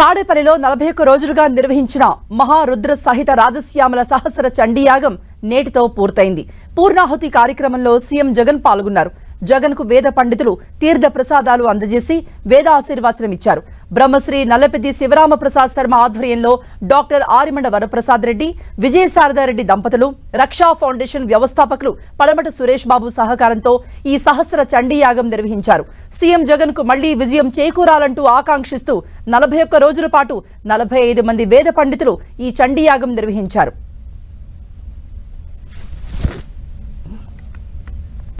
తాడేపల్లిలో నలభై ఒక్క రోజులుగా నిర్వహించిన మహారుద్ర సహిత రాజశ్యామల సహస్ర చండీయాగం నేటితో పూర్తయింది పూర్ణాహుతి కార్యక్రమంలో సీఎం జగన్ పాల్గొన్నారు జగన్ కు వేద పండితులు తీర్థ ప్రసాదాలు అందజేసి వేద ఆశీర్వచనం ఇచ్చారు బ్రహ్మశ్రీ నల్లపెద్ది శివరామ ప్రసాద్ శర్మ ఆధ్వర్యంలో డాక్టర్ ఆరిమండ వరప్రసాద్ రెడ్డి విజయశారదారెడ్డి దంపతులు రక్షా ఫౌండేషన్ వ్యవస్థాపకులు పడమట సురేష్ బాబు సహకారంతో ఈ సహస్ర చండీ యాగం నిర్వహించారు సీఎం జగన్ కు మళ్లీ విజయం చేకూరాలంటూ ఆకాంక్షిస్తూ నలభై ఒక్క రోజుల పాటు నలభై ఐదు మంది వేద పండితులు ఈ చండీ యాగం నిర్వహించారు